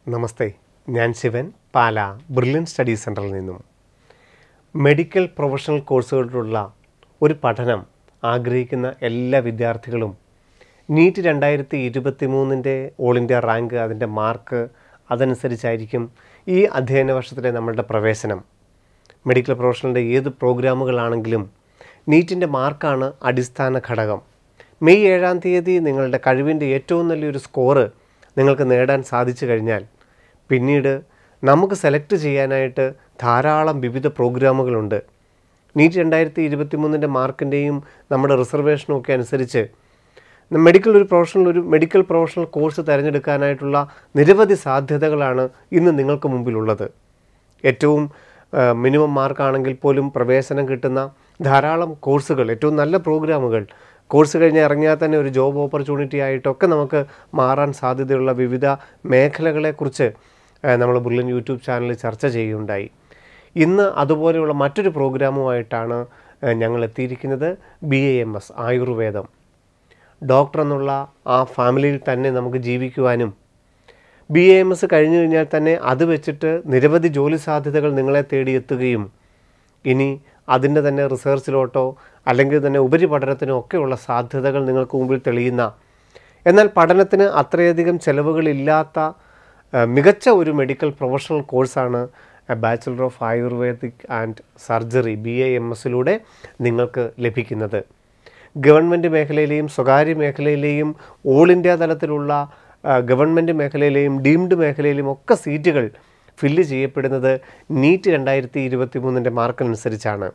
നമസ്തേ ഞാൻ ശിവൻ പാല brilliant study സെൻറ്ററിൽ നിന്നും മെഡിക്കൽ പ്രൊഫഷണൽ കോഴ്സുകളിലുള്ള ഒരു പഠനം ആഗ്രഹിക്കുന്ന എല്ലാ വിദ്യാർത്ഥികളും നീറ്റ് രണ്ടായിരത്തി ഇരുപത്തി മൂന്നിൻ്റെ ഓൾ ഇന്ത്യ റാങ്ക് അതിൻ്റെ മാർക്ക് അതനുസരിച്ചായിരിക്കും ഈ അധ്യയന വർഷത്തിലെ നമ്മളുടെ പ്രവേശനം മെഡിക്കൽ പ്രൊഫഷണലിൻ്റെ ഏത് പ്രോഗ്രാമുകളാണെങ്കിലും നീറ്റിൻ്റെ മാർക്കാണ് അടിസ്ഥാന ഘടകം മെയ് ഏഴാം തീയതി നിങ്ങളുടെ കഴിവിൻ്റെ ഏറ്റവും നല്ലൊരു സ്കോറ് നിങ്ങൾക്ക് നേടാൻ സാധിച്ചു കഴിഞ്ഞാൽ പിന്നീട് നമുക്ക് സെലക്ട് ചെയ്യാനായിട്ട് ധാരാളം വിവിധ പ്രോഗ്രാമുകളുണ്ട് നീറ്റ് രണ്ടായിരത്തി ഇരുപത്തി മൂന്നിൻ്റെ മാർക്കിൻ്റെയും നമ്മുടെ റിസർവേഷനും ഒക്കെ അനുസരിച്ച് മെഡിക്കൽ ഒരു പ്രൊഫഷണൽ ഒരു മെഡിക്കൽ പ്രൊഫഷണൽ കോഴ്സ് തിരഞ്ഞെടുക്കാനായിട്ടുള്ള നിരവധി സാധ്യതകളാണ് ഇന്ന് നിങ്ങൾക്ക് മുമ്പിലുള്ളത് ഏറ്റവും മിനിമം മാർക്കാണെങ്കിൽ പോലും പ്രവേശനം കിട്ടുന്ന ധാരാളം കോഴ്സുകൾ ഏറ്റവും നല്ല പ്രോഗ്രാമുകൾ കോഴ്സ് കഴിഞ്ഞ് ഇറങ്ങിയാൽ തന്നെ ഒരു ജോബ് ഓപ്പർച്യൂണിറ്റി ആയിട്ടൊക്കെ നമുക്ക് മാറാൻ സാധ്യതയുള്ള വിവിധ മേഖലകളെക്കുറിച്ച് നമ്മൾ ബുള്ളൻ യൂട്യൂബ് ചാനലിൽ ചർച്ച ചെയ്യുകയുണ്ടായി ഇന്ന് അതുപോലെയുള്ള മറ്റൊരു പ്രോഗ്രാമുമായിട്ടാണ് ഏഹ്, ഞങ്ങൾ എത്തിയിരിക്കുന്നത് ബി എ എം എസ് ആയുർവേദം ഡോക്ടർ എന്നുള്ള ആ ഫാമിലിയിൽ തന്നെ നമുക്ക് ജീവിക്കുവാനും ബി എ എം എസ് കഴിഞ്ഞു കഴിഞ്ഞാൽ തന്നെ അത് വെച്ചിട്ട് നിരവധി ജോലി സാധ്യതകൾ നിങ്ങളെ തേടിയെത്തുകയും ഇനി അതിൻ്റെ തന്നെ റിസർച്ചിലോട്ടോ അല്ലെങ്കിൽ തന്നെ ഉപരിപഠനത്തിനോ ഒക്കെയുള്ള സാധ്യതകൾ നിങ്ങൾക്ക് മുമ്പിൽ തെളിയുന്ന എന്നാൽ പഠനത്തിന് അത്രയധികം ചെലവുകളില്ലാത്ത ആ, മികച്ച ഒരു മെഡിക്കൽ പ്രൊഫഷണൽ കോഴ്സാണ് bachelor of ayurvedic and surgery B A M എസിലൂടെ നിങ്ങൾക്ക് ലഭിക്കുന്നത് ഗവൺമെൻറ് മേഖലയിലെയും സ്വകാര്യ മേഖലയിലെയും ഓൾ ഇന്ത്യ തലത്തിലുള്ള ആ, ഗവൺമെൻറ് മേഖലയിലെയും ഡീംഡ് മേഖലയിലെയും ഒക്കെ സീറ്റുകൾ ഫില്ല് ചെയ്യപ്പെടുന്നത് നീറ്റ് രണ്ടായിരത്തി ഇരുപത്തി മൂന്നിൻ്റെ മാർക്കനുസരിച്ചാണ്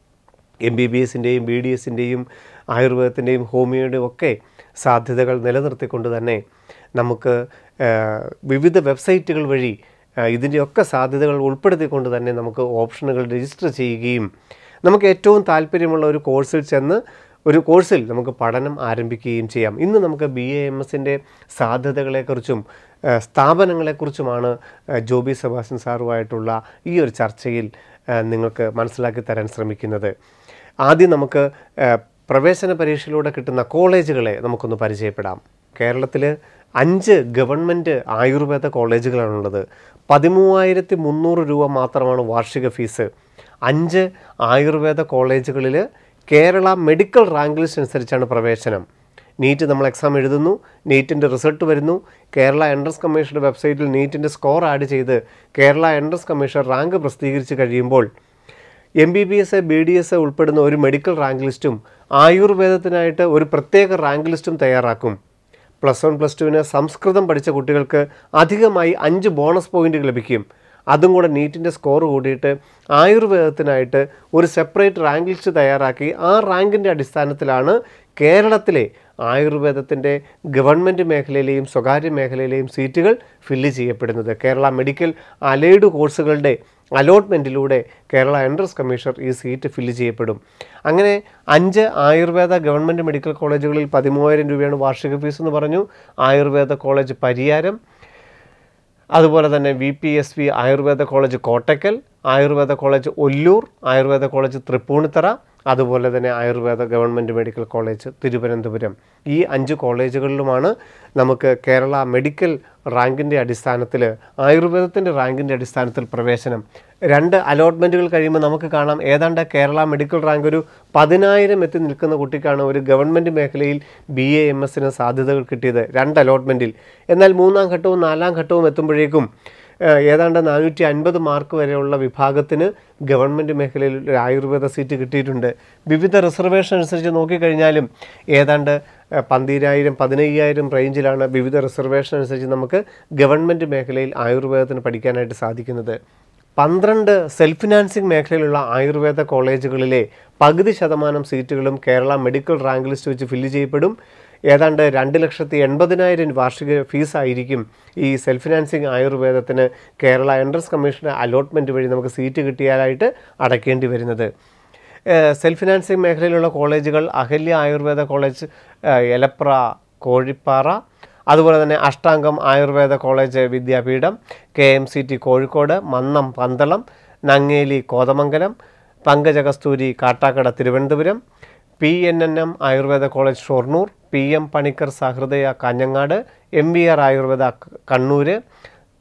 എം ബി ബി എസിൻ്റെയും ബി ഡി എസിൻ്റെയും ആയുർവേദത്തിൻ്റെയും ഹോമിയോയുടെയും ഒക്കെ സാധ്യതകൾ നിലനിർത്തിക്കൊണ്ട് തന്നെ നമുക്ക് ആ, വിവിധ വെബ്സൈറ്റുകൾ വഴി ആ, ഇതിൻ്റെയൊക്കെ സാധ്യതകൾ ഉൾപ്പെടുത്തിക്കൊണ്ട് തന്നെ നമുക്ക് ഓപ്ഷനുകൾ രജിസ്റ്റർ ചെയ്യുകയും നമുക്ക് ഏറ്റവും താല്പര്യമുള്ള ഒരു കോഴ്സിൽ ചെന്ന് ഒരു കോഴ്സിൽ നമുക്ക് പഠനം ആരംഭിക്കുകയും ചെയ്യാം ഇന്ന് നമുക്ക് ബി എ എം എസിൻ്റെ സാധ്യതകളെക്കുറിച്ചും ആ, സ്ഥാപനങ്ങളെക്കുറിച്ചുമാണ് ആ, ജോബി സെബാസ്റ്റ്യൻ സാറുമായിട്ടുള്ള ഈ ഒരു ചർച്ചയിൽ ആ, നിങ്ങൾക്ക് മനസ്സിലാക്കി തരാൻ ശ്രമിക്കുന്നത് ആദ്യം നമുക്ക് ആ, പ്രവേശന പരീക്ഷയിലൂടെ കിട്ടുന്ന കോളേജുകളെ നമുക്കൊന്ന് പരിചയപ്പെടാം കേരളത്തിൽ അഞ്ച് ഗവൺമെൻറ് ആയുർവേദ കോളേജുകളാണുള്ളത് പതിമൂവായിരത്തി മുന്നൂറ് രൂപ മാത്രമാണ് വാർഷിക ഫീസ് അഞ്ച് ആയുർവേദ കോളേജുകളിൽ കേരള മെഡിക്കൽ റാങ്ക് ലിസ്റ്റ് അനുസരിച്ചാണ് പ്രവേശനം നീറ്റ് നമ്മൾ എക്സാം എഴുതുന്നു നീറ്റിൻ്റെ റിസൾട്ട് വരുന്നു കേരള എൻട്രൻസ് കമ്മീഷൻ്റെ വെബ്സൈറ്റിൽ നീറ്റിൻ്റെ സ്കോർ ആഡ് ചെയ്ത് കേരള എൻട്രൻസ് കമ്മീഷൻ റാങ്ക് പ്രസിദ്ധീകരിച്ച് കഴിയുമ്പോൾ M B B S B D S ഉൾപ്പെടുന്ന ഒരു മെഡിക്കൽ റാങ്ക് ലിസ്റ്റും ആയുർവേദത്തിനായിട്ട് ഒരു പ്രത്യേക റാങ്ക് ലിസ്റ്റും തയ്യാറാക്കും പ്ലസ് വൺ പ്ലസ് ടുവിന് സംസ്കൃതം പഠിച്ച കുട്ടികൾക്ക് അധികമായി അഞ്ച് ബോണസ് പോയിന്റുകൾ ലഭിക്കും അതും കൂടെ നീറ്റിൻ്റെ സ്കോർ കൂടിയിട്ട് ആയുർവേദത്തിനായിട്ട് ഒരു സെപ്പറേറ്റ് റാങ്ക് ലിസ്റ്റ് തയ്യാറാക്കി ആ റാങ്കിൻ്റെ അടിസ്ഥാനത്തിലാണ് കേരളത്തിലെ ആയുർവേദത്തിൻ്റെ ഗവൺമെൻറ് മേഖലയിലെയും സ്വകാര്യ മേഖലയിലെയും സീറ്റുകൾ ഫില്ല് ചെയ്യപ്പെടുന്നത് കേരള മെഡിക്കൽ അലൈഡ് കോഴ്സുകളുടെ അലോട്ട്മെൻറ്റിലൂടെ കേരള എൻട്രൻസ് കമ്മീഷണർ ഈ സീറ്റ് ഫില്ല് ചെയ്യപ്പെടും അങ്ങനെ അഞ്ച് ആയുർവേദ ഗവൺമെൻറ് മെഡിക്കൽ കോളേജുകളിൽ പതിമൂവായിരം രൂപയാണ് വാർഷിക ഫീസ് എന്ന് പറഞ്ഞു ആയുർവേദ കോളേജ് പരിയാരം അതുപോലെ തന്നെ V P S V Ayurveda college Kottakkal Ayurveda college Ollur Ayurveda college Tripunithura അതുപോലെ തന്നെ Ayurveda government medical college Thiruvananthapuram ഈ അഞ്ച് കോളേജുകളിലുമാണ് നമുക്ക് കേരള മെഡിക്കൽ റാങ്കിൻ്റെ അടിസ്ഥാനത്തിൽ ആയുർവേദത്തിൻ്റെ റാങ്കിൻ്റെ അടിസ്ഥാനത്തിൽ പ്രവേശനം രണ്ട് അലോട്ട്മെൻറ്റുകൾ കഴിയുമ്പോൾ നമുക്ക് കാണാം ഏതാണ്ട് കേരള മെഡിക്കൽ റാങ്ക് ഒരു പതിനായിരം എത്തി നിൽക്കുന്ന കുട്ടിക്കാണ് ഒരു ഗവൺമെൻറ് മേഖലയിൽ ബി എ എം എസിന് സാധ്യതകൾ കിട്ടിയത് രണ്ട് അലോട്ട്മെൻറ്റിൽ എന്നാൽ മൂന്നാം ഘട്ടവും നാലാം ഘട്ടവും എത്തുമ്പോഴേക്കും ഏഹ്, ഏതാണ്ട് നാനൂറ്റി അൻപത് മാർക്ക് വരെയുള്ള വിഭാഗത്തിന് ഗവൺമെൻറ് മേഖലയിൽ ഒരു ആയുർവേദ സീറ്റ് കിട്ടിയിട്ടുണ്ട് വിവിധ റിസർവേഷൻ അനുസരിച്ച് നോക്കിക്കഴിഞ്ഞാലും ഏതാണ്ട് ഏഹ്, പന്തിരായിരം പതിനയ്യായിരം റേഞ്ചിലാണ് വിവിധ റിസർവേഷൻ അനുസരിച്ച് നമുക്ക് ഗവൺമെൻറ് മേഖലയിൽ ആയുർവേദത്തിന് പഠിക്കാനായിട്ട് സാധിക്കുന്നത് പന്ത്രണ്ട് സെൽഫ് ഫിനാൻസിങ് മേഖലയിലുള്ള ആയുർവേദ കോളേജുകളിലെ പകുതി ശതമാനം സീറ്റുകളും കേരള മെഡിക്കൽ റാങ്ക് ലിസ്റ്റ് വെച്ച് ഫില്ല് ചെയ്യപ്പെടും ഏതാണ്ട് രണ്ട് ലക്ഷത്തി എൺപതിനായിരം വാർഷിക ഫീസായിരിക്കും ഈ സെൽഫ് ഫിനാൻസിങ് ആയുർവേദത്തിന് കേരള എൻട്രൻസ് കമ്മീഷൻ്റെ അലോട്ട്മെൻറ്റ് വഴി നമുക്ക് സീറ്റ് കിട്ടിയാലായിട്ട് അടയ്ക്കേണ്ടി വരുന്നത് ഏഹ് സെൽഫ് ഫിനാൻസിങ് മേഖലയിലുള്ള കോളേജുകൾ അഹല്യ ആയുർവേദ കോളേജ് ഏഹ് എലപ്ര കോഴിപ്പാറ അതുപോലെ തന്നെ Ashtangam Ayurveda college Vidyapeetham K M C T Kozhikode Mannam Pandalam Nangeli Kothamangalam Pankajakasthuri Kattakada Thiruvananthapuram P N N M Ayurveda college Shoranur P M Panicker Sahrudaya Kanhangad M V R Ayurveda ക- കണ്ണൂര്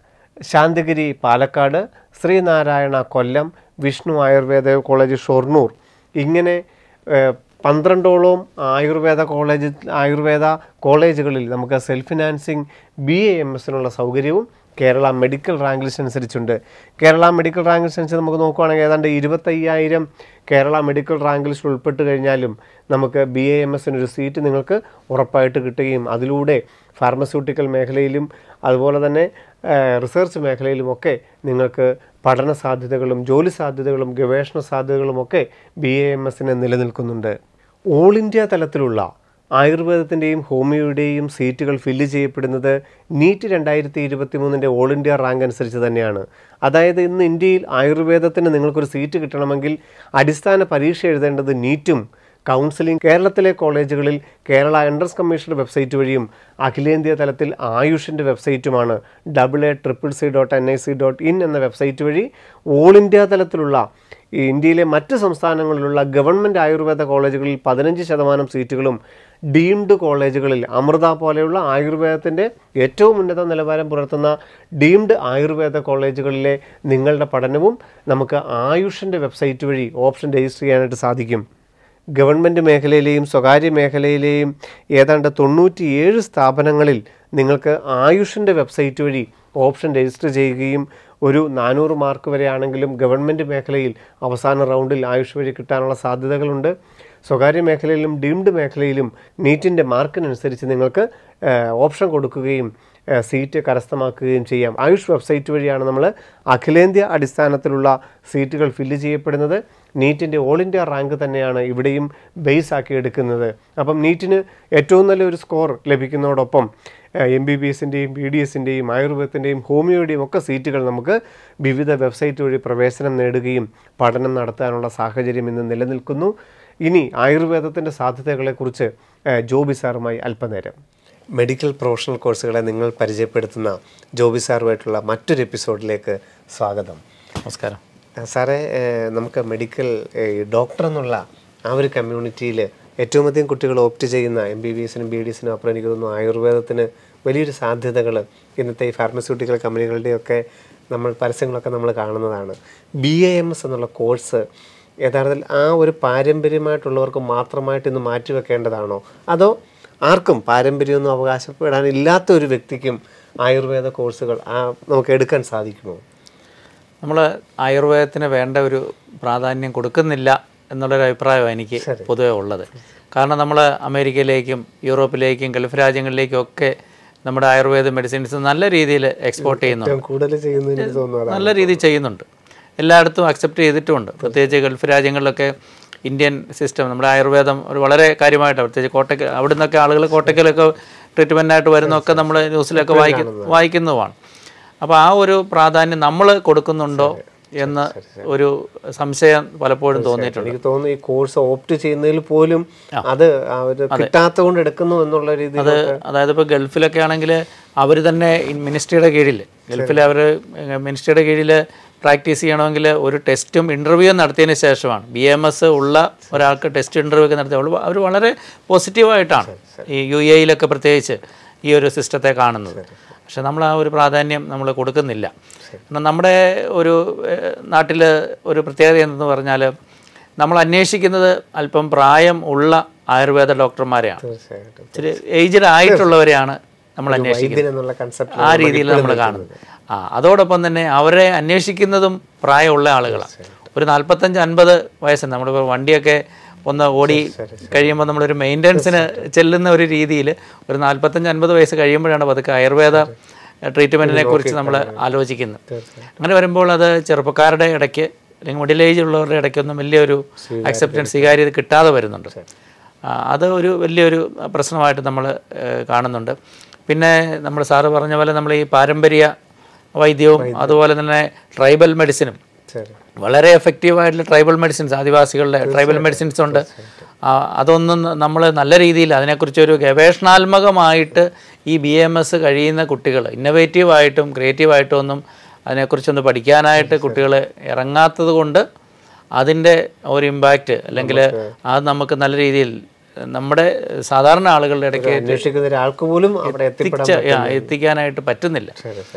ശാന്തഗിരി പാലക്കാട് ശ്രീനാരായണ കൊല്ലം വിഷ്ണു ആയുർവേദ കോളേജ് ഷൊർണൂർ ഇങ്ങനെ ഏഹ്, പന്ത്രണ്ടോളം ആയുർവേദ കോളേജ് ആയുർവേദ കോളേജുകളിൽ നമുക്ക് self financing B A M എസിനുള്ള സൗകര്യവും കേരള മെഡിക്കൽ റാങ്ക് ലിസ്റ്റ് അനുസരിച്ചുണ്ട് കേരള മെഡിക്കൽ റാങ്ക് ലിസ്റ്റ് അനുസരിച്ച് നമുക്ക് നോക്കുകയാണെങ്കിൽ ഏതാണ്ട് ഇരുപത്തയ്യായിരം കേരള മെഡിക്കൽ റാങ്ക് ലിസ്റ്റിൽ ഉൾപ്പെട്ട് കഴിഞ്ഞാലും നമുക്ക് ബി എ എം എസിനൊരു സീറ്റ് നിങ്ങൾക്ക് ഉറപ്പായിട്ട് കിട്ടുകയും അതിലൂടെ ഫാർമസ്യൂട്ടിക്കൽ മേഖലയിലും അതുപോലെ തന്നെ റിസർച്ച് മേഖലയിലുമൊക്കെ നിങ്ങൾക്ക് പഠന സാധ്യതകളും ജോലി സാധ്യതകളും ഗവേഷണ സാധ്യതകളുമൊക്കെ ബി എ എം എസിന് നിലനിൽക്കുന്നുണ്ട് ഓൾ ഇന്ത്യ തലത്തിലുള്ള ആയുർവേദത്തിൻ്റെയും ഹോമിയോയുടെയും സീറ്റുകൾ ഫില്ല് ചെയ്യപ്പെടുന്നത് നീറ്റ് രണ്ടായിരത്തി ഇരുപത്തി മൂന്നിൻ്റെ ഓൾ ഇന്ത്യ റാങ്ക് അനുസരിച്ച് തന്നെയാണ് അതായത് ഇന്ന് ഇന്ത്യയിൽ ആയുർവേദത്തിന് നിങ്ങൾക്കൊരു സീറ്റ് കിട്ടണമെങ്കിൽ അടിസ്ഥാന പരീക്ഷ എഴുതേണ്ടത് നീറ്റും കൗൺസിലിംഗ് കേരളത്തിലെ കോളേജുകളിൽ കേരള എൻട്രൻസ് കമ്മീഷന്റെ വെബ്സൈറ്റ് വഴിയും അഖിലേന്ത്യാ തലത്തിൽ ആയുഷിൻ്റെ വെബ്സൈറ്റുമാണ് double A triple C dot N I C dot in എന്ന വെബ്സൈറ്റ് വഴി ഓൾ ഇന്ത്യ തലത്തിലുള്ള ഈ ഇന്ത്യയിലെ മറ്റ് സംസ്ഥാനങ്ങളിലുള്ള ഗവൺമെൻറ് ആയുർവേദ കോളേജുകളിൽ പതിനഞ്ച് ശതമാനം സീറ്റുകളും ഡീംഡ് കോളേജുകളിൽ അമൃത പോലെയുള്ള ആയുർവേദത്തിൻ്റെ ഏറ്റവും ഉന്നത നിലവാരം പുലർത്തുന്ന ഡീംഡ് ആയുർവേദ കോളേജുകളിലെ നിങ്ങളുടെ പഠനവും നമുക്ക് ആയുഷിൻ്റെ വെബ്സൈറ്റ് വഴി ഓപ്ഷൻ രജിസ്റ്റർ ചെയ്യാനായിട്ട് സാധിക്കും ഗവൺമെൻറ് മേഖലയിലെയും സ്വകാര്യ മേഖലയിലെയും ഏതാണ്ട് തൊണ്ണൂറ്റിയേഴ് സ്ഥാപനങ്ങളിൽ നിങ്ങൾക്ക് ആയുഷിൻ്റെ വെബ്സൈറ്റ് വഴി ഓപ്ഷൻ രജിസ്റ്റർ ചെയ്യുകയും ഒരു നാനൂറ് മാർക്ക് വരെ ആണെങ്കിലും ഗവൺമെൻറ് മേഖലയിൽ അവസാന റൗണ്ടിൽ ആയുഷ് വഴി കിട്ടാനുള്ള സാധ്യതകളുണ്ട് സ്വകാര്യ മേഖലയിലും ഡീംഡ് മേഖലയിലും നീറ്റിൻ്റെ മാർക്കിനനുസരിച്ച് നിങ്ങൾക്ക് ഏഹ്, ഓപ്ഷൻ കൊടുക്കുകയും ഏഹ്, സീറ്റ് കരസ്ഥമാക്കുകയും ചെയ്യാം ആയുഷ് വെബ്സൈറ്റ് വഴിയാണ് നമ്മൾ അഖിലേന്ത്യാ അടിസ്ഥാനത്തിലുള്ള സീറ്റുകൾ ഫില്ല് ചെയ്യപ്പെടുന്നത് നീറ്റിൻ്റെ ഓൾ ഇന്ത്യ റാങ്ക് തന്നെയാണ് ഇവിടെയും ബേസ് ആക്കി എടുക്കുന്നത് അപ്പം നീറ്റിന് ഏറ്റവും നല്ലൊരു സ്കോർ ലഭിക്കുന്നതോടൊപ്പം എം ബി ബി എസിൻ്റെയും ബി ഡി എസിൻ്റെയും ആയുർവേദത്തിൻ്റെയും ഹോമിയോയുടെയും ഒക്കെ സീറ്റുകൾ നമുക്ക് വിവിധ വെബ്സൈറ്റ് വഴി പ്രവേശനം നേടുകയും പഠനം നടത്താനുള്ള സാഹചര്യം ഇന്ന് നിലനിൽക്കുന്നു ഇനി ആയുർവേദത്തിൻ്റെ സാധ്യതകളെക്കുറിച്ച് ഏഹ്, ജോബി സാറുമായി അല്പനേരം മെഡിക്കൽ പ്രൊഫഷണൽ കോഴ്സുകളെ നിങ്ങൾ പരിചയപ്പെടുത്തുന്ന ജോബി സാറുമായിട്ടുള്ള മറ്റൊരു എപ്പിസോഡിലേക്ക് സ്വാഗതം നമസ്കാരം ആ, സാറേ ഏഹ്, നമുക്ക് മെഡിക്കൽ ഏഹ്, ഡോക്ടർ എന്നുള്ള ആ ഒരു കമ്മ്യൂണിറ്റിയിൽ ഏറ്റവും അധികം കുട്ടികൾ ഓപ്റ്റ് ചെയ്യുന്ന എം ബി ബി എസിനും ബി ഡി എസിനും അപ്പുറം എനിക്ക് തോന്നുന്നു ആയുർവേദത്തിന് വലിയൊരു സാധ്യതകൾ ഇന്നത്തെ ഈ ഫാർമസ്യൂട്ടിക്കൽ കമ്പനികളുടെയൊക്കെ നമ്മൾ പരസ്യങ്ങളൊക്കെ നമ്മൾ കാണുന്നതാണ് ബി എ എം എസ് എന്നുള്ള കോഴ്സ് യഥാർത്ഥത്തിൽ ആ ഒരു പാരമ്പര്യമായിട്ടുള്ളവർക്ക് മാത്രമായിട്ട് ഇന്ന് മാറ്റിവെക്കേണ്ടതാണോ അതോ ആർക്കും പാരമ്പര്യമൊന്നും അവകാശപ്പെടാൻ ഇല്ലാത്ത ഒരു വ്യക്തിക്കും ആയുർവേദ കോഴ്സുകൾ ആ നമുക്ക് എടുക്കാൻ സാധിക്കുമോ നമ്മൾ ആയുർവേദത്തിന് വേണ്ട ഒരു പ്രാധാന്യം കൊടുക്കുന്നില്ല എന്നുള്ളൊരു അഭിപ്രായമാണ് എനിക്ക് പൊതുവെ ഉള്ളത് കാരണം നമ്മൾ അമേരിക്കയിലേക്കും യൂറോപ്പിലേക്കും ഗൾഫ് രാജ്യങ്ങളിലേക്കും ഒക്കെ നമ്മുടെ ആയുർവേദ മെഡിസിൻസ് നല്ല രീതിയിൽ എക്സ്പോർട്ട് ചെയ്യുന്നുണ്ട് ഏറ്റവും കൂടുതൽ ചെയ്യുന്നതിന് എനിക്ക് തോന്നുന്നു അതാണ്. നല്ല രീതിയിൽ ചെയ്യുന്നുണ്ട് എല്ലായിടത്തും അക്സെപ്റ്റ് ചെയ്തിട്ടുമുണ്ട് പ്രത്യേകിച്ച് ഗൾഫ് രാജ്യങ്ങളിലൊക്കെ ഇന്ത്യൻ സിസ്റ്റം നമ്മുടെ ആയുർവേദം ഒരു വളരെ കാര്യമായിട്ട് പ്രത്യേകിച്ച് കോട്ടയ്ക്ക് അവിടെ നിന്നൊക്കെ ആളുകൾ കോട്ടയ്ക്കലൊക്കെ ട്രീറ്റ്മെൻറ്റായിട്ട് വരുന്നതൊക്കെ നമ്മൾ ന്യൂസിലൊക്കെ വായിക്കും വായിക്കുന്നതുമാണ് അപ്പോൾ ആ ഒരു പ്രാധാന്യം നമ്മൾ കൊടുക്കുന്നുണ്ടോ എന്ന് ഒരു സംശയം പലപ്പോഴും തോന്നിയിട്ടുണ്ട് എനിക്ക് തോന്നുന്നു ഈ കോഴ്സ് ഓപ്റ്റ് ചെയ്യുന്നതിൽ പോലും അത് അവര് കിട്ടാത്ത കൊണ്ട് എടുക്കുന്നു എന്നുള്ള രീതിയിൽ അതായത് ഇപ്പോൾ ഗൾഫിലൊക്കെ ആണെങ്കിൽ അവർ തന്നെ മിനിസ്ട്രിയുടെ കീഴിൽ ഗൾഫിൽ അവർ മിനിസ്ട്രിയുടെ കീഴിൽ പ്രാക്ടീസ് ചെയ്യണമെങ്കിൽ ഒരു ടെസ്റ്റും ഇൻ്റർവ്യൂ നടത്തിയതിന് ശേഷമാണ് ബി എം എസ് ഉള്ള ഒരാൾക്ക് ടെസ്റ്റ് ഇൻ്റർവ്യൂ ഒക്കെ നടത്തിയ അവർ വളരെ പോസിറ്റീവായിട്ടാണ് ഈ യു എയിലൊക്കെ പ്രത്യേകിച്ച് ഈ ഒരു സിസ്റ്റത്തെ കാണുന്നത് പക്ഷെ നമ്മൾ ആ ഒരു പ്രാധാന്യം നമ്മൾ കൊടുക്കുന്നില്ല കാരണം നമ്മുടെ ഒരു നാട്ടിൽ ഒരു പ്രത്യേകത എന്തെന്ന് പറഞ്ഞാൽ നമ്മൾ അന്വേഷിക്കുന്നത് അല്പം പ്രായം ഉള്ള ആയുർവേദ ഡോക്ടർമാരെയാണ് തീർച്ചയായിട്ടും ഇച്ചിരി ഏജ്ഡ് ആയിട്ടുള്ളവരെയാണ് നമ്മൾ അന്വേഷിക്കുന്നത് വൈദ്യൻ എന്നുള്ള കൺസെപ്റ്റ് ആ രീതിയിൽ നമ്മൾ കാണുന്നത് ആ അതോടൊപ്പം തന്നെ അവരെ അന്വേഷിക്കുന്നതും പ്രായമുള്ള ആളുകളാണ് ഒരു നാൽപ്പത്തഞ്ച് അൻപത് വയസ്സുണ്ട് നമ്മളിപ്പോൾ വണ്ടിയൊക്കെ ഒന്ന് ഓടി കഴിയുമ്പോൾ നമ്മളൊരു മെയിൻ്റനൻസിന് ചെല്ലുന്ന ഒരു രീതിയിൽ ഒരു നാൽപ്പത്തഞ്ച് അൻപത് വയസ്സ് കഴിയുമ്പോഴാണ് പതുക്കെ ആയുർവേദ ട്രീറ്റ്മെൻറ്റിനെ കുറിച്ച് നമ്മൾ ആലോചിക്കുന്നത് അങ്ങനെ വരുമ്പോൾ അത് ചെറുപ്പക്കാരുടെ ഇടയ്ക്ക് അല്ലെങ്കിൽ മിഡിൽ ഏജ് ഉള്ളവരുടെ ഇടയ്ക്കൊന്നും വലിയൊരു അക്സെപ്റ്റൻസ് സ്വീകാര്യത കിട്ടാതെ വരുന്നുണ്ട് ആ, അത് ഒരു വലിയൊരു പ്രശ്നമായിട്ട് നമ്മൾ കാണുന്നുണ്ട് പിന്നെ നമ്മൾ സാറ് പറഞ്ഞ പോലെ നമ്മൾ ഈ പാരമ്പര്യ വൈദ്യവും അതുപോലെ തന്നെ ട്രൈബൽ മെഡിസിനും ശരി വളരെ എഫക്റ്റീവായിട്ടുള്ള ട്രൈബൽ മെഡിസിൻസ് ആദിവാസികളുടെ ട്രൈബൽ മെഡിസിൻസ് ഉണ്ട് ആ, അതൊന്നും നമ്മൾ നല്ല രീതിയിൽ അതിനെക്കുറിച്ചൊരു ഗവേഷണാത്മകമായിട്ട് ഈ ബി എം എസ് കഴിയുന്ന കുട്ടികൾ ഇന്നവേറ്റീവായിട്ടും ക്രിയേറ്റീവായിട്ടും ഒന്നും അതിനെക്കുറിച്ചൊന്ന് പഠിക്കാനായിട്ട് കുട്ടികൾ ഇറങ്ങാത്തത് കൊണ്ട് അതിൻ്റെ ഒരു ഇമ്പാക്റ്റ് അല്ലെങ്കിൽ അത് നമുക്ക് നല്ല രീതിയിൽ നമ്മുടെ സാധാരണ ആളുകളുടെ ഇടയ്ക്ക് അന്വേഷിക്കുന്ന ഒരാൾക്ക് പോലും അവിടെ എത്തിപ്പെടാൻ എത്തിച്ച- ആ, എത്തിക്കാനായിട്ട് പറ്റുന്നില്ല ശരി ശരി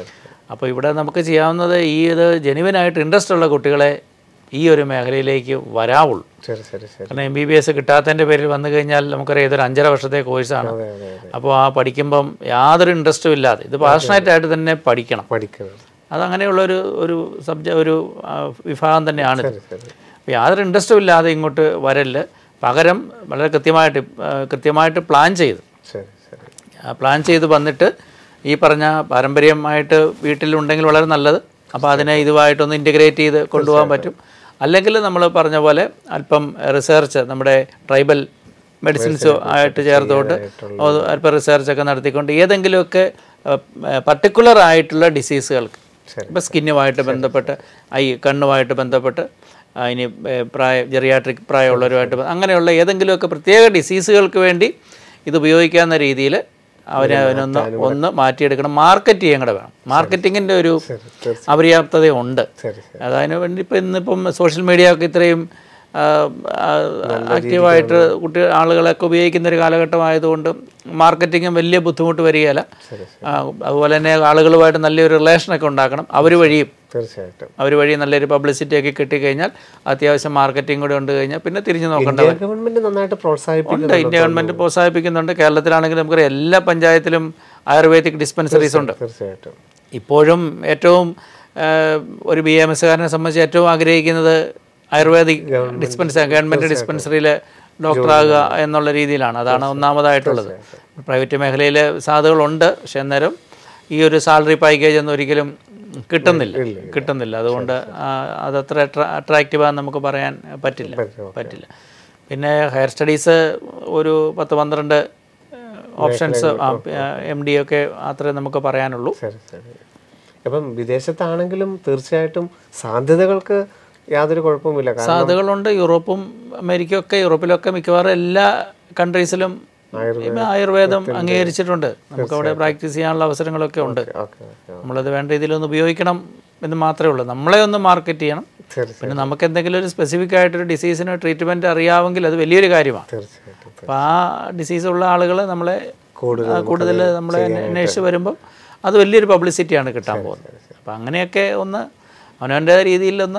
അപ്പോൾ ഇവിടെ നമുക്ക് ചെയ്യാവുന്നത് ഈ ഇത് ജെനുവിനായിട്ട് ഇൻട്രസ്റ്റ് ഉള്ള കുട്ടികളെ ഈ ഒരു മേഖലയിലേക്ക് വരാവുള്ളൂ ശരി ശരി ശരി കാരണം എം ബി ബി എസ് കിട്ടാത്തതിൻ്റെ പേരിൽ വന്നു കഴിഞ്ഞാൽ നമുക്കറിയാം ഇതൊരു അഞ്ചര വർഷത്തെ കോഴ്സാണ് അതെ അതെ അതെ അപ്പോൾ ആ പഠിക്കുമ്പം യാതൊരു ഇൻട്രസ്റ്റും ഇല്ലാതെ ഇത് പാഷനേറ്റ് ആയിട്ട് തന്നെ പഠിക്കണം പഠിക്കുന്നത് അതങ്ങനെയുള്ളൊരു ഒരു സബ്ജ ഒരു ആ, വിഭാഗം തന്നെയാണിത് ശരി ശരി അപ്പോൾ യാതൊരു ഇൻട്രസ്റ്റും ഇല്ലാതെ ഇങ്ങോട്ട് വരല് പകരം വളരെ കൃത്യമായിട്ട് ആ, കൃത്യമായിട്ട് പ്ലാൻ ചെയ്ത് ശരി ശരി ആ പ്ലാൻ ചെയ്ത് വന്നിട്ട് ഈ പറഞ്ഞ പാരമ്പര്യമായിട്ട് വീട്ടിലുണ്ടെങ്കിൽ വളരെ നല്ലത് അപ്പോൾ അതിനെ ഇതുമായിട്ടൊന്ന് ഇൻറ്റഗ്രേറ്റ് ചെയ്ത് കൊണ്ടുപോകാൻ പറ്റും അല്ലെങ്കിൽ നമ്മൾ പറഞ്ഞ പോലെ അല്പം റിസർച്ച് നമ്മുടെ ട്രൈബൽ മെഡിസിൻസ് ആയിട്ട് ചേർത്തോട്ട് അത് അല്പം റിസർച്ചൊക്കെ നടത്തിക്കൊണ്ട് ഏതെങ്കിലുമൊക്കെ പർട്ടിക്കുലർ ആയിട്ടുള്ള ഡിസീസുകൾക്ക് ഇപ്പോൾ സ്കിന്നുമായിട്ട് ബന്ധപ്പെട്ട് ഐ കണ്ണുമായിട്ട് ബന്ധപ്പെട്ട് ആ, ഇനി ഏ, പ്രായ ജെറിയാട്രിക് പ്രായമുള്ളവരുമായിട്ട് ബ- അങ്ങനെയുള്ള ഏതെങ്കിലുമൊക്കെ പ്രത്യേക ഡിസീസുകൾക്ക് വേണ്ടി ഇത് ഉപയോഗിക്കാവുന്ന രീതിയിൽ അവരെ അതിനൊന്ന് ഒന്ന് മാറ്റിയെടുക്കണം മാർക്കറ്റ് ചെയ്യാൻ കൂടെ വേണം മാർക്കറ്റിങ്ങിൻ്റെ ഒരു അപര്യാപ്തതയുണ്ട് ശരി ശരി അതിന് വേണ്ടി ഇപ്പം ഇന്നിപ്പം സോഷ്യൽ മീഡിയ ഒക്കെ ഇത്രയും ആ, ആ, ആക്റ്റീവായിട്ട് കുട്ടി ആളുകളൊക്കെ ഉപയോഗിക്കുന്ന ഒരു കാലഘട്ടമായതുകൊണ്ട് മാർക്കറ്റിങ്ങും വലിയ ബുദ്ധിമുട്ട് വരികയില്ല ആ, അതുപോലെ തന്നെ ആളുകളുമായിട്ട് നല്ലൊരു റിലേഷനൊക്കെ ഉണ്ടാക്കണം അവർ വഴിയും തീർച്ചയായിട്ടും അവർ വഴി നല്ലൊരു പബ്ലിസിറ്റി ഒക്കെ കിട്ടിക്കഴിഞ്ഞാൽ അത്യാവശ്യം മാർക്കറ്റിംഗ് കൂടെ ഉണ്ട് കഴിഞ്ഞാൽ പിന്നെ തിരിഞ്ഞു നോക്കേണ്ട ഇന്ത്യ ഗവൺമെന്റ് നന്നായിട്ട് പ്രോത്സാഹിപ്പിക്കുന്നു ഉണ്ട് ഇന്ത്യ ഗവൺമെൻറ് പ്രോത്സാഹിപ്പിക്കുന്നുണ്ട് കേരളത്തിലാണെങ്കിൽ നമുക്കറിയാം എല്ലാ പഞ്ചായത്തിലും ആയുർവേദിക് ഡിസ്പെൻസറീസ് ഉണ്ട് തീർച്ചയായിട്ടും ഇപ്പോഴും ഏറ്റവും ആ, ഒരു ബി എം എസ്സുകാരനെ സംബന്ധിച്ച് ഏറ്റവും ആഗ്രഹിക്കുന്നത് ആയുർവേദിക് ഡിസ്പെൻസറി ഗവൺമെൻറ് ഡിസ്പെൻസറിയിൽ ഡോക്ടറാകുക എന്നുള്ള രീതിയിലാണ് അതാണ് ഒന്നാമതായിട്ടുള്ളത് പ്രൈവറ്റ് മേഖലയിൽ സാധ്യതകളുണ്ട് പക്ഷെ അന്നേരം ഈ ഒരു സാലറി പാക്കേജ് ഒന്നും ഒരിക്കലും കിട്ടുന്നില്ല കിട്ടുന്നില്ല അതുകൊണ്ട് ആ, അതത്ര അട്രാക്റ്റീവാന്ന് നമുക്ക് പറയാൻ പറ്റില്ല പറ്റില്ല പിന്നെ ഹയർ സ്റ്റഡീസ് ഒരു പത്ത് പന്ത്രണ്ട് ഓപ്ഷൻസ് എം ഡി ഒക്കെ അത്രേ നമുക്ക് പറയാനുള്ളൂ ശരി ശരി അപ്പം വിദേശത്താണെങ്കിലും തീർച്ചയായിട്ടും സാധ്യതകൾക്ക് യാതൊരു കുഴപ്പവുമില്ല കാരണം സാധ്യതകളുണ്ട് യൂറോപ്പും അമേരിക്കയും ഒക്കെ യൂറോപ്പിലൊക്കെ മിക്കവാറും എല്ലാ കൺട്രീസിലും ഇപ്പം ആയുർവേദം അംഗീകരിച്ചിട്ടുണ്ട് നമുക്ക് അവിടെ പ്രാക്ടീസ് ചെയ്യാനുള്ള അവസരങ്ങളൊക്കെ ഉണ്ട് ഓക്കെ ഓക്കെ നമ്മളത് വേണ്ട രീതിയിലൊന്ന് ഉപയോഗിക്കണം എന്ന് മാത്രമേ ഉള്ളൂ നമ്മളെ ഒന്ന് മാർക്കറ്റ് ചെയ്യണം ശരി പിന്നെ നമുക്ക് എന്തെങ്കിലും ഒരു സ്പെസിഫിക് ആയിട്ടൊരു ഡിസീസിന് ട്രീറ്റ്മെൻറ്റ് അറിയാമെങ്കിൽ അത് വലിയൊരു കാര്യമാണ് തീർച്ചയായിട്ടും അപ്പോൾ ആ ഡിസീസ് ഉള്ള ആളുകൾ നമ്മളെ കൂടുതൽ ആ, കൂടുതൽ നമ്മളെ അന്വേഷിച്ച് വരുമ്പം അത് വലിയൊരു പബ്ലിസിറ്റിയാണ് കിട്ടാൻ പോകുന്നത് അപ്പം അങ്ങനെയൊക്കെ ഒന്ന് അവനവൻ്റെ രീതിയിലൊന്ന്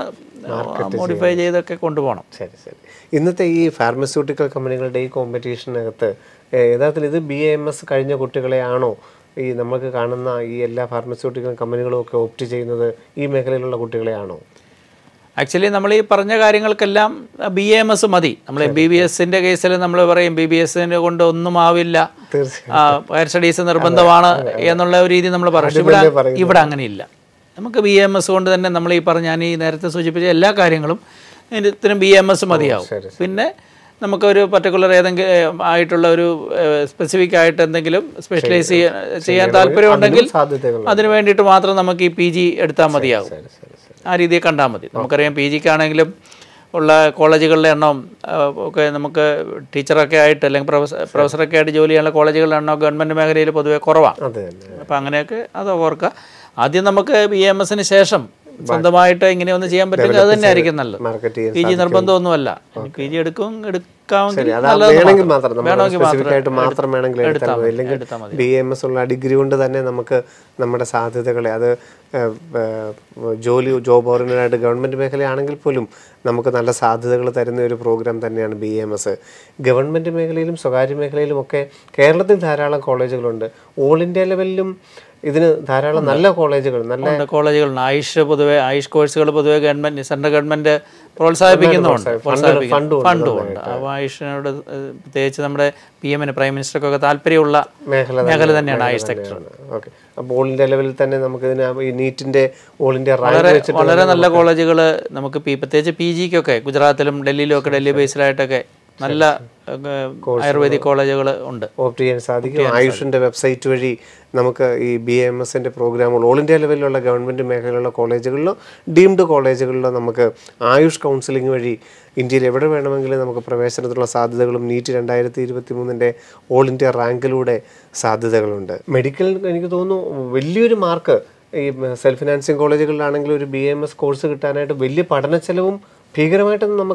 മോഡിഫൈ ചെയ്തൊക്കെ കൊണ്ടുപോകണം ശരി ശരി ഇന്നത്തെ ഈ ഫാർമസ്യൂട്ടിക്കൽ കമ്പനികളുടെ ഈ കോമ്പറ്റീഷനകത്ത് ഏഹ്, യഥാർത്ഥത്തിൽ ഇത് ബി എം എസ് കഴിഞ്ഞ കുട്ടികളെയാണോ ഈ നമുക്ക് കാണുന്ന ഈ എല്ലാ ഫാർമസ്യൂട്ടിക്കൽ കമ്പനികളും ഒക്കെ ഓപ്റ്റ് ചെയ്യുന്നത് ഈ മേഖലയിലുള്ള കുട്ടികളെയാണോ ആക്ച്വലി നമ്മൾ ഈ പറഞ്ഞ കാര്യങ്ങൾക്കെല്ലാം ബി എം എസ് മതി നമ്മൾ എം ബി ബി എസിൻ്റെ കേസിൽ നമ്മൾ പറയും ബി ബി എസിനെ കൊണ്ട് ഒന്നും ആവില്ല തീർച്ചയായും ഹയർ സ്റ്റഡീസ് നിർബന്ധമാണ് എന്നുള്ള ഒരു രീതി നമ്മൾ പറയും പക്ഷേ ഇവിടെ ഇവിടെ അങ്ങനെയില്ല നമുക്ക് ബി എം എസ് കൊണ്ട് തന്നെ നമ്മൾ ഈ പറഞ്ഞ ഞാൻ ഈ നേരത്തെ സൂചിപ്പിച്ച എല്ലാ കാര്യങ്ങളും ഇതിനും ബി എം എസ് മതിയാവും പിന്നെ നമുക്കൊരു പർട്ടിക്കുലർ ഏതെങ്കിലും ആയിട്ടുള്ള ഒരു സ്പെസിഫിക് ആയിട്ട് എന്തെങ്കിലും സ്പെഷ്യലൈസ് ചെയ്യാൻ താല്പര്യമുണ്ടെങ്കിൽ സാധ്യതകൾ അതിന് വേണ്ടിയിട്ട് മാത്രം നമുക്ക് ഈ പി ജി എടുത്താൽ മതിയാവും ആ രീതിയിൽ കണ്ടാൽ മതി നമുക്കറിയാം പി ജിക്കാണെങ്കിലും ഉള്ള കോളേജുകളുടെ എണ്ണം ആ, ഒക്കെ നമുക്ക് ടീച്ചറൊക്കെ ആയിട്ട് അല്ലെങ്കിൽ പ്രൊഫസർ പ്രൊഫസറൊക്കെ ആയിട്ട് ജോലി ചെയ്യാനുള്ള കോളേജുകളുടെ എണ്ണം ഗവൺമെൻറ് മേഖലയിൽ പൊതുവെ കുറവാണ് അതെ തന്നെ അപ്പോൾ അങ്ങനെയൊക്കെ അത് ഓർക്കുക ആദ്യം നമുക്ക് ബി എം എസിന് ശേഷം സ്വന്തമായിട്ട് ഇങ്ങനെ ഒന്ന് ചെയ്യാൻ പറ്റുമെങ്കിൽ അത് തന്നെ ആയിരിക്കും നല്ലത് മാർക്കറ്റ് ചെയ്യാൻ പി ജി നിർബന്ധമൊന്നുമല്ല പി ജി എടുക്കും എടുക്കാമെങ്കിൽ അത് നല്ലത് വേണമെങ്കിൽ മാത്രം. മാത്രം നമ്മൾ വേണമെങ്കിൽ സ്പെസിഫിക് ആയിട്ട് മാത്രം മാത്രം വേണമെങ്കിൽ എടുത്താൽ മതി അല്ലെങ്കിൽ എടുത്താൽ മതി ബി എം എസ് ഉള്ള ഡിഗ്രി കൊണ്ട് തന്നെ നമുക്ക് നമ്മുടെ സാധ്യതകളെ അത് ഏഹ്, ഏഹ്, ജോലി ജോബ് ഓറിയൻറ്റഡ് ആയിട്ട് ഗവൺമെൻറ് മേഖലയാണെങ്കിൽ പോലും നമുക്ക് നല്ല സാധ്യതകൾ തരുന്ന ഒരു പ്രോഗ്രാം തന്നെയാണ് ബി എം എസ് ഗവൺമെൻറ് മേഖലയിലും സ്വകാര്യ മേഖലയിലും ഒക്കെ കേരളത്തിൽ ധാരാളം കോളേജുകളുണ്ട് ഓൾ ഇന്ത്യ ലെവലിലും ഇതിന് ധാരാളം നല്ല കോളേജുകൾ നല്ല ഉണ്ട് കോളേജുകളുണ്ട് ആയുഷ് പൊതുവെ ആയുഷ് കോഴ്സുകൾ പൊതുവെ ഗവൺമെന്റ് സെൻട്രൽ ഗവൺമെന്റ് പ്രോത്സാഹിപ്പിക്കുന്നുണ്ട് പ്രോത്സാഹിപ്പിക്കുന്നു ഫണ്ടും ഉണ്ട് അപ്പോൾ ആയുഷിനോട് ഏഹ്, പ്രത്യേകിച്ച് നമ്മുടെ പി എമ്മിന് പ്രൈം മിനിസ്റ്റർക്കൊക്കെ താല്പര്യമുള്ള മേഖല മേഖല തന്നെയാണ് ആയുഷ് സെക്ടർ ഓക്കെ അപ്പോൾ ഓൾ ഇന്ത്യ ലെവലിൽ തന്നെ നമുക്ക് ഇതിന് ഈ നീറ്റിന്റെ ഓൾ ഇന്ത്യ റാങ്ക് വെച്ചിട്ട് വളരെ നല്ല കോളേജുകൾ നമുക്ക് പി പ്രത്യേകിച്ച് പി ജിക്കൊക്കെ ഗുജറാത്തിലും ഡൽഹിയിലും ഒക്കെ ഡൽഹി ബേസ്ഡായിട്ടൊക്കെ നല്ല ഏഹ്, ആയുർവേദിക് കോളേജുകൾ ഉണ്ട് ഓപ്റ്റ് ചെയ്യാൻ സാധിക്കും ആയുഷിന്റെ വെബ്സൈറ്റ് വഴി നമുക്ക് ഈ ബി എം എസിന്റെ പ്രോഗ്രാമുകൾ ഓൾ ഇന്ത്യ ലെവലിലുള്ള ഗവൺമെന്റ് മേഖലയിലുള്ള കോളേജുകളിലോ ഡീംഡ് കോളേജുകളിലോ നമുക്ക് ആയുഷ് കൗൺസിലിംഗ് വഴി ഇന്ത്യയിൽ എവിടെ വേണമെങ്കിലും നമുക്ക് പ്രവേശനത്തിനുള്ള സാധ്യതകളും നീറ്റ് രണ്ടായിരത്തി ഇരുപത്തി മൂന്നിൻ്റെ ഓൾ ഇന്ത്യ റാങ്കിലൂടെ സാധ്യതകളുണ്ട് മെഡിക്കൽ എനിക്ക് തോന്നുന്നു വലിയൊരു മാർക്ക് ഈ സെൽഫ് ഫിനാൻസിങ് കോളേജുകളിലാണെങ്കിൽ ഒരു ബി എം എസ് കോഴ്സ് കിട്ടാനായിട്ട് വലിയ പഠന ചെലവും ഭീകരമായിട്ടൊന്നും നമുക്ക്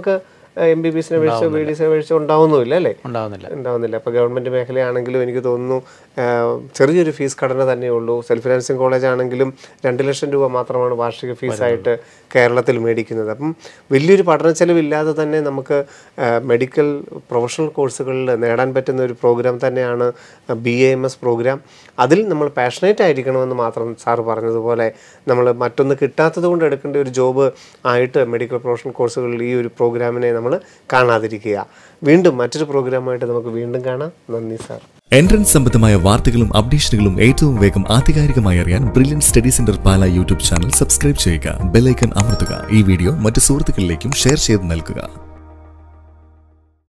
എം ബി ബി എസിനെ അപേക്ഷിച്ച് ബി ഡി എസിനെ അപേക്ഷിച്ച് ഉണ്ടാവുന്നുമില്ല അല്ലേ ഉണ്ടാവുന്നില്ല ഉണ്ടാവുന്നില്ല അപ്പോൾ ഗവൺമെൻറ് മേഖലയാണെങ്കിലും എനിക്ക് തോന്നുന്നു ആ, ചെറിയൊരു ഫീസ് ഘടന തന്നെയുള്ളൂ സെൽഫ് ഫിനാൻസിങ് കോളേജ് ആണെങ്കിലും രണ്ട് ലക്ഷം രൂപ മാത്രമാണ് വാർഷിക ഫീസായിട്ട് കേരളത്തിൽ മേടിക്കുന്നത് അപ്പം വലിയൊരു പഠന ചെലവില്ലാതെ തന്നെ നമുക്ക് ആ, മെഡിക്കൽ പ്രൊഫഷണൽ കോഴ്സുകളിൽ നേടാൻ പറ്റുന്ന ഒരു പ്രോഗ്രാം തന്നെയാണ് B A M S program അതിൽ നമ്മൾ പാഷനേറ്റ് ആയിരിക്കണമെന്ന് മാത്രം സാറ് പറഞ്ഞതുപോലെ നമ്മൾ മറ്റൊന്ന് കിട്ടാത്തത് കൊണ്ട് എടുക്കേണ്ട ഒരു ജോബ് ആയിട്ട് മെഡിക്കൽ പ്രൊഫഷണൽ കോഴ്സുകളിൽ ഈ ഒരു പ്രോഗ്രാമിനെ നമ്മൾ കാണാതിരിക്കുക വീണ്ടും മറ്റൊരു പ്രോഗ്രാമായിട്ട് നമുക്ക് വീണ്ടും കാണാം നന്ദി സാർ എൻട്രൻസ് സംബന്ധമായ വാർത്തകളും അപ്ഡേഷനുകളും ഏറ്റവും വേഗം ആധികാരികമായി അറിയാൻ brilliant study centre Pala YouTube channel subscribe ചെയ്യുക ബെല്ലൈക്കൺ അമർത്തുക ഈ വീഡിയോ മറ്റു സുഹൃത്തുക്കളിലേക്കും ഷെയർ ചെയ്ത് നൽകുക